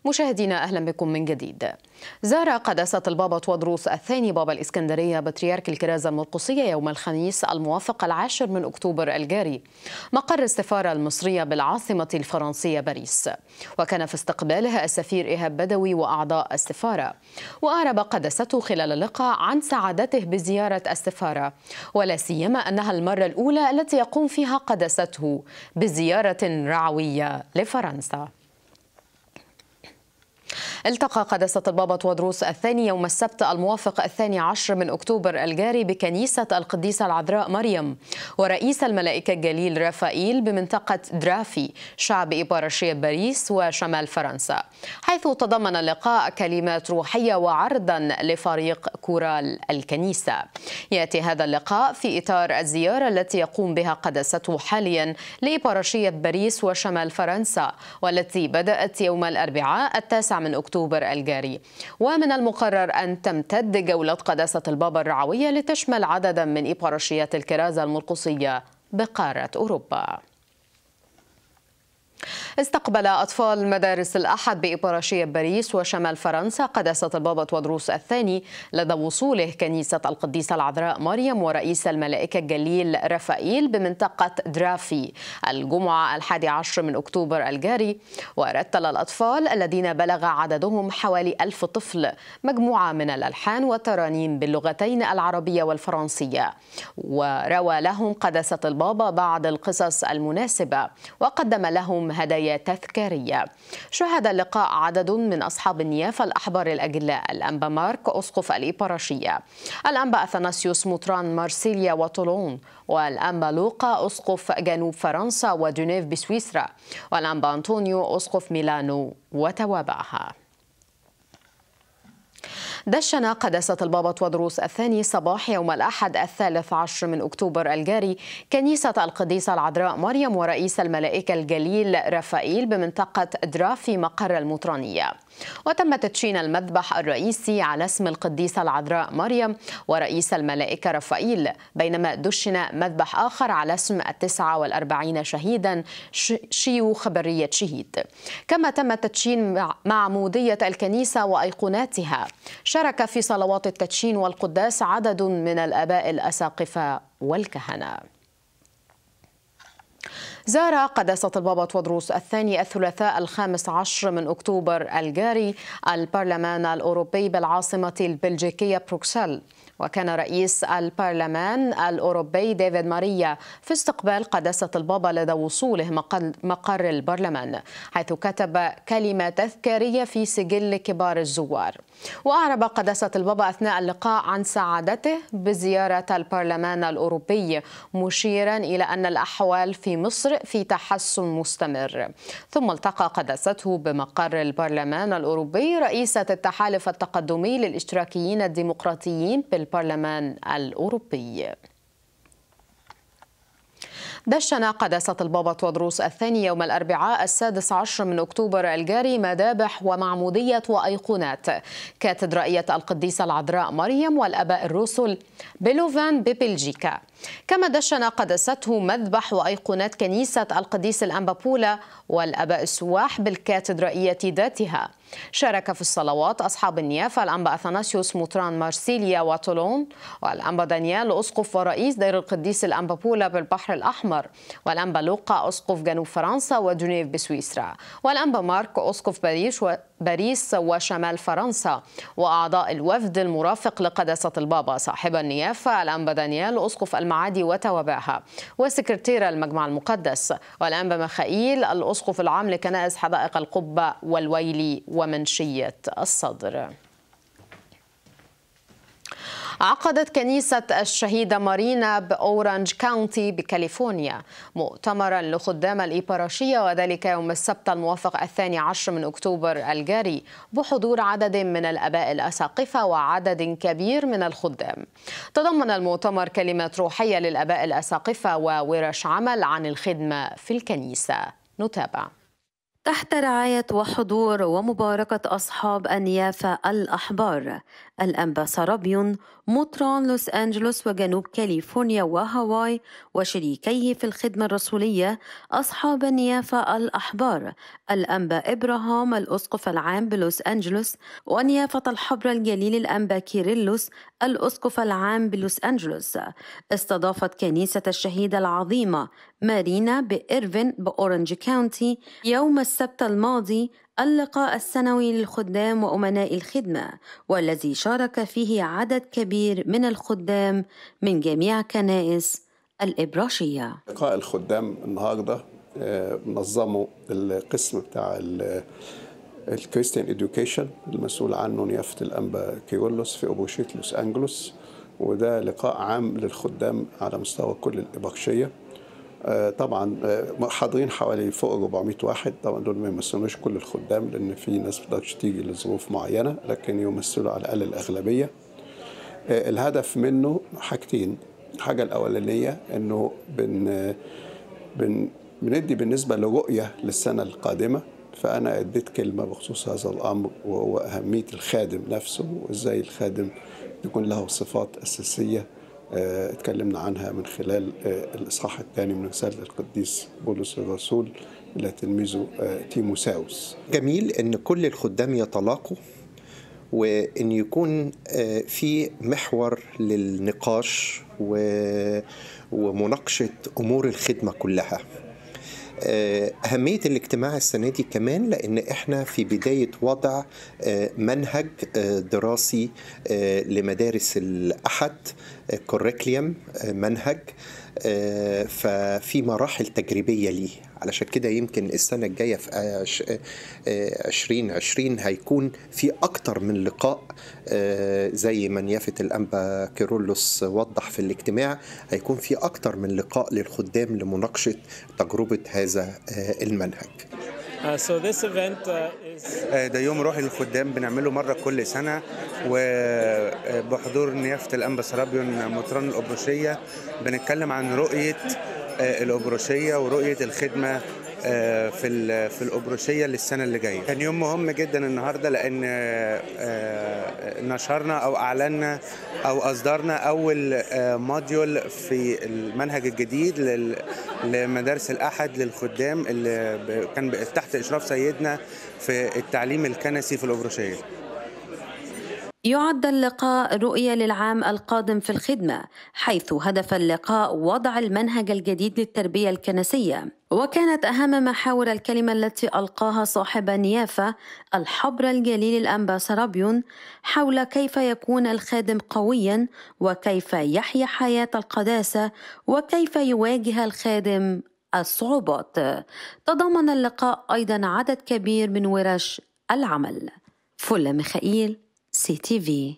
مشاهدينا أهلا بكم من جديد زار قداسة البابا تودروس الثاني بابا الإسكندرية بطريرك الكرازة المرقصية يوم الخميس الموافق العاشر من أكتوبر الجاري مقر السفارة المصرية بالعاصمة الفرنسية باريس وكان في استقباله السفير إيهاب بدوي وأعضاء السفارة وأعرب قداسته خلال اللقاء عن سعادته بزيارة السفارة ولا سيما أنها المرة الأولى التي يقوم فيها قداسته بزيارة رعوية لفرنسا التقى قداسة البابا تودروس الثاني يوم السبت الموافق الثاني عشر من أكتوبر الجاري بكنيسة القديسة العذراء مريم ورئيس الملائكة الجليل رافائيل بمنطقة درافي شعب إبارشية باريس وشمال فرنسا حيث تضمن اللقاء كلمات روحية وعرضا لفريق كورال الكنيسة يأتي هذا اللقاء في إطار الزيارة التي يقوم بها قداسته حاليا لإبارشية باريس وشمال فرنسا والتي بدأت يوم الأربعاء التاسع من أكتوبر أكتوبر الجاري ومن المقرر أن تمتد جولة قداسة البابا الرعوية لتشمل عددا من إبارشيات الكرازة المرقصية بقارة أوروبا استقبل أطفال مدارس الأحد بإبراشية باريس وشمال فرنسا قداسة البابا تودروس الثاني لدى وصوله كنيسة القديسة العذراء مريم ورئيس الملائكة الجليل رفائيل بمنطقة درافي الجمعة الحادي عشر من أكتوبر الجاري ورتل الأطفال الذين بلغ عددهم حوالي ألف طفل مجموعة من الألحان والترانيم باللغتين العربية والفرنسية وروى لهم قداسة البابا بعض القصص المناسبة وقدم لهم هدايا تذكارية شهد اللقاء عدد من أصحاب النيافة الأحبار الأجلاء الأنبا مارك أسقف الإبراشية الأنبا أثناسيوس مطران مارسيليا وطولون والأنبا لوقا أسقف جنوب فرنسا ودونيف بسويسرا والأنبا أنطونيو أسقف ميلانو وتوابعها دشن قداسة البابا تودروس الثاني صباح يوم الأحد الثالث عشر من أكتوبر الجاري كنيسة القديسة العذراء مريم ورئيس الملائكة الجليل رافائيل بمنطقة درافي مقر المطرانية وتم تدشين المذبح الرئيسي على اسم القديسة العذراء مريم ورئيس الملائكة رفائيل بينما دشن مذبح آخر على اسم التسعة والأربعين شهيدا شيوخ برية شهيد كما تم تدشين معمودية الكنيسة وأيقوناتها شارك في صلوات التدشين والقداس عدد من الآباء الأساقفة والكهنة زار قداسة البابا تودروس الثاني الثلاثاء الخامس عشر من أكتوبر الجاري البرلمان الأوروبي بالعاصمة البلجيكية بروكسل وكان رئيس البرلمان الأوروبي ديفيد ماريا في استقبال قداسة البابا لدى وصوله مقر البرلمان حيث كتب كلمة تذكارية في سجل كبار الزوار وأعرب قداسة البابا أثناء اللقاء عن سعادته بزيارة البرلمان الأوروبي مشيرا إلى أن الأحوال في مصر في تحسن مستمر ثم التقى قداسته بمقر البرلمان الأوروبي رئيسة التحالف التقدمي للاشتراكيين الديمقراطيين بالبرلمان الأوروبي دشن قداسة البابا تودروس الثاني يوم الأربعاء السادس عشر من أكتوبر الجاري مذابح ومعمودية وأيقونات كاتدرائية القديسة العذراء مريم والأباء الرسل بلوفان ببلجيكا كما دشن قداسته مذبح وأيقونات كنيسة القديس الأنبابولا والأباء السواح بالكاتدرائية ذاتها شارك في الصلوات أصحاب النيافة الأنبا أثناسيوس مطران مارسيليا وطولون والأنبا دانيال أسقف ورئيس دير القديس الأنبابولا بالبحر الأحمر والأنبا لوقا أسقف جنوب فرنسا وجنيف بسويسرا والأنبا مارك أسقف باريس باريس وشمال فرنسا وأعضاء الوفد المرافق لقداسة البابا صاحب النيافة الأنبا دانيال أسقف المعادي وتوابعها وسكرتير المجمع المقدس والأنبا مخائيل الأسقف العام لكنائس حدائق القبة والويلي ومنشية الصدر عقدت كنيسة الشهيدة مارينا بأورانج كاونتي بكاليفورنيا مؤتمرا لخدام الإيباراشية وذلك يوم السبت الموافق الثاني عشر من أكتوبر الجاري بحضور عدد من الأباء الأساقفة وعدد كبير من الخدام تضمن المؤتمر كلمات روحية للأباء الأساقفة وورش عمل عن الخدمة في الكنيسة نتابع تحت رعاية وحضور ومباركة أصحاب النيافة الأحبار الأنبا سرابيون مطران لوس أنجلوس وجنوب كاليفورنيا وهاواي وشريكيه في الخدمة الرسولية أصحاب النيافة الأحبار الأنبا إبراهام الأسقف العام بلوس أنجلوس ونيافة الحبر الجليل الأنبا كيرلس الأسقف العام بلوس أنجلوس استضافت كنيسة الشهيدة العظيمة مارينا بإيرفين بأورنج كاونتي يوم السبت الماضي اللقاء السنوي للخدام وأمناء الخدمة والذي شارك فيه عدد كبير من الخدام من جميع كنائس الإبراشية لقاء الخدام النهاردة آه، نظموا القسم بتاع الكريستيان اديوكيشن المسؤول عنه نيافة الأنبا كيرلس في أبوشيت لوس أنجلوس وده لقاء عام للخدام على مستوى كل الإبرشية آه، طبعا آه، حاضرين حوالي فوق 400 واحد طبعا دول ما يمثلوش كل الخدام لان في ناس ما تيجي لظروف معينه لكن يمثلوا على الاقل الاغلبيه آه، الهدف منه حاجتين الحاجه الاولانيه انه بن بن بندي بالنسبه لرؤيه للسنه القادمه فانا اديت كلمه بخصوص هذا الامر وهو اهميه الخادم نفسه وازاي الخادم يكون له صفات اساسيه آه، اتكلمنا عنها من خلال آه، الإصحاح الثاني من رسالة القديس بولس الرسول إلى تلميذه آه، تيموساوس جميل إن كل الخدام يتلاقوا وإن يكون في محور للنقاش ومناقشة أمور الخدمة كلها آه، أهمية الاجتماع السنة دي كمان لأن إحنا في بداية وضع آه، منهج آه، دراسي لمدارس الأحد كوريكليوم منهج ففي مراحل تجريبية ليه علشان كده يمكن السنة الجاية في 2020 هيكون في أكتر من لقاء زي ما نيافة الأنبا كيرولوس وضح في الاجتماع هيكون في أكتر من لقاء للخدام لمناقشة تجربة هذا المنهج Uh, so this event uh, is uh, ده يوم روحي للخدام بنعمله مرة كل سنة وبحضور نيافة الأنبا سرابيون مطران الأبروشية بنتكلم عن رؤية الأبروشية ورؤية الخدمة في في الأبروشية للسنة اللي جاية كان يوم مهم جدا النهاردة لأن نشرنا أو أعلنا أو أصدرنا أول موديول في المنهج الجديد لمدارس الأحد للخدام اللي كان تحت إشراف سيدنا في التعليم الكنسي في الأبروشية يعد اللقاء رؤية للعام القادم في الخدمة حيث هدف اللقاء وضع المنهج الجديد للتربية الكنسية وكانت أهم محاور الكلمة التي ألقاها صاحب النيافة الحبر الجليل الأنبا سرابيون حول كيف يكون الخادم قويا وكيف يحيا حياة القداسة وكيف يواجه الخادم الصعوبات تضمن اللقاء أيضا عدد كبير من ورش العمل فل ميخائيل سي تي في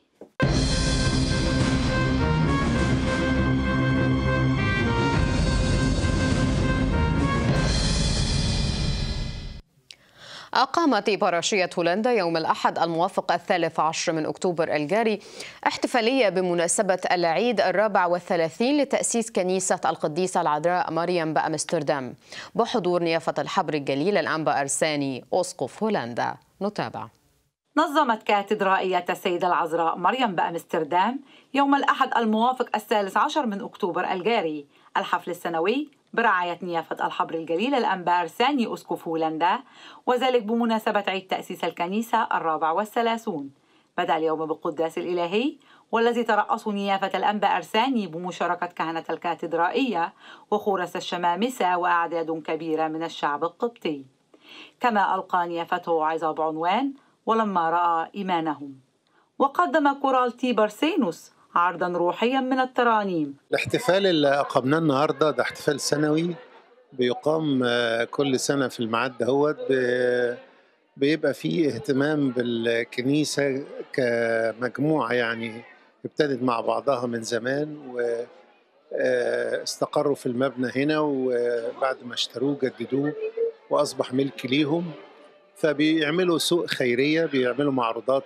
أقامت إبراشية هولندا يوم الأحد الموافق الثالث عشر من أكتوبر الجاري احتفالية بمناسبة العيد الرابع والثلاثين لتأسيس كنيسة القديسة العذراء مريم بأمستردام بحضور نيافة الحبر الجليل الأنبا أرساني أسقف هولندا نتابع نظمت كاتدرائية السيدة العذراء مريم بأمستردام يوم الأحد الموافق الثالث عشر من أكتوبر الجاري الحفل السنوي برعاية نيافة الحبر الجليل الأنبار ثاني أسقف هولندا وذلك بمناسبة عيد تأسيس الكنيسة الرابع والثلاثون بدأ اليوم بالقداس الإلهي والذي ترأس نيافة الأنبا أرساني بمشاركة كهنة الكاتدرائية وخورس الشمامسة وأعداد كبيرة من الشعب القبطي كما ألقى نيافته عظة بعنوان ولما رأى إيمانهم وقدم كورال تيبرسينوس عرضا روحيا من الترانيم الاحتفال اللي أقمناه النهاردة ده احتفال سنوي بيقام كل سنة في الميعاد دهوت بيبقى فيه اهتمام بالكنيسة كمجموعة يعني ابتدت مع بعضها من زمان و استقروا في المبنى هنا وبعد ما اشتروه جددوه وأصبح ملك ليهم فبيعملوا سوق خيرية بيعملوا معروضات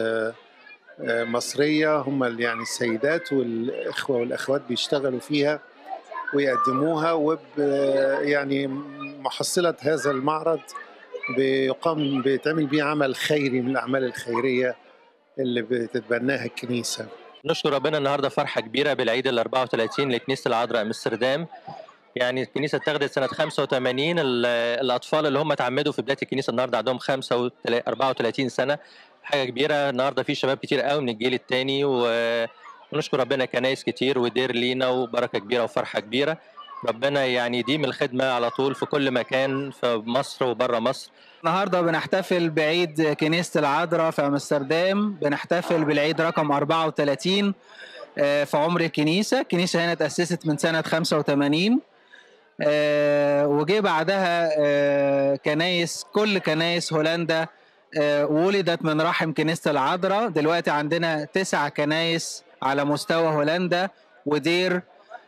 مصرية هم يعني السيدات والإخوة والأخوات بيشتغلوا فيها ويقدموها وب يعني محصلة هذا المعرض بيقام بيتعمل بيه عمل خيري من الأعمال الخيرية اللي بتتبناها الكنيسة نشكر ربنا النهارده فرحه كبيره بالعيد ال 34 لكنيسه العذراء امستردام يعني الكنيسه اتخذت سنه 85 ال- الاطفال اللي هم اتعمدوا في بدايه الكنيسه النهارده عندهم 5 34 سنه حاجه كبيره النهارده في شباب كتير قوي من الجيل الثاني ونشكر ربنا كنايس كتير ودير لينا وبركه كبيره وفرحه كبيره ربنا يعني يديم الخدمه على طول في كل مكان في مصر وبره مصر النهارده بنحتفل بعيد كنيسة العذراء في امستردام بنحتفل بالعيد رقم 34 آه، في عمر الكنيسة الكنيسة هنا تأسست من سنة 85 آه، وجه بعدها آه، كنايس كل كنايس هولندا آه، ولدت من رحم كنيسة العذراء دلوقتي عندنا تسع كنايس على مستوى هولندا ودير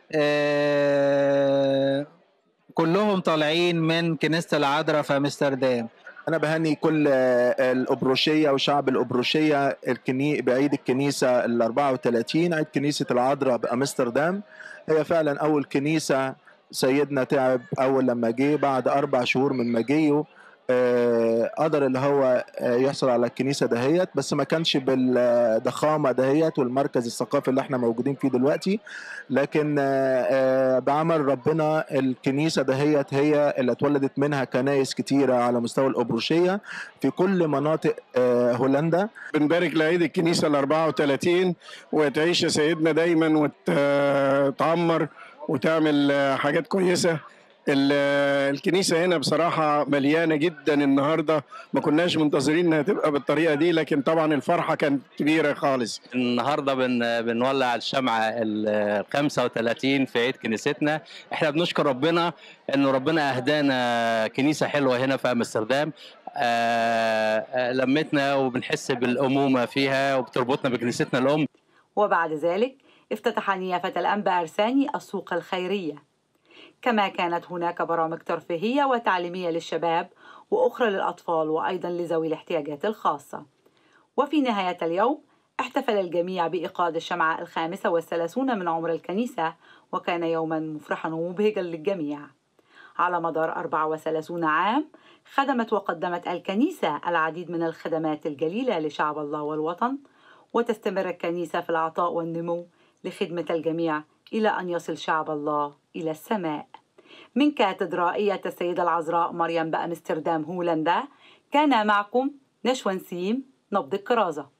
آه، كلهم طالعين من كنيسة العذراء في امستردام أنا بهني كل آه، الأبروشية وشعب الأبروشية الكني... بعيد الكنيسة ال 34 عيد كنيسة العذراء بأمستردام هي فعلا أول كنيسة سيدنا تعب أول لما جه بعد أربع شهور من مجيه آه، قدر اللي هو آه، يحصل على الكنيسة دهيت بس ما كانش بالضخامة دهيت والمركز الثقافي اللي احنا موجودين فيه دلوقتي لكن آه، آه، بعمل ربنا الكنيسة دهيت هي اللي اتولدت منها كنايس كتيرة على مستوى الأبروشية في كل مناطق آه، هولندا بنبارك لعيد الكنيسة ال 34 وتعيش يا سيدنا دايما وتعمر وتعمل آه، حاجات كويسة ال- آه، الكنيسة هنا بصراحة مليانة جدا النهاردة ما كناش منتظرين انها تبقى بالطريقة دي لكن طبعا الفرحة كانت كبيرة خالص النهارده بن بنولع الشمعة ال 35 في عيد كنيستنا احنا بنشكر ربنا انه ربنا اهدانا كنيسة حلوة هنا في امستردام آه، آه، لمتنا وبنحس بالأمومة فيها وبتربطنا بكنيستنا الأم وبعد ذلك افتتح نيافة الأنبا أرساني السوق الخيرية كما كانت هناك برامج ترفيهية وتعليمية للشباب وأخرى للأطفال وأيضا لذوي الاحتياجات الخاصة وفي نهاية اليوم احتفل الجميع بإيقاد الشمعة الخامسة والثلاثون من عمر الكنيسة وكان يوما مفرحا ومبهجا للجميع على مدار 34 عام خدمت وقدمت الكنيسة العديد من الخدمات الجليلة لشعب الله والوطن وتستمر الكنيسة في العطاء والنمو لخدمة الجميع إلى أن يصل شعب الله إلى السماء من كاتدرائية السيدة العذراء مريم بأمستردام هولندا كان معكم نشوى نسيم نبض الكرازة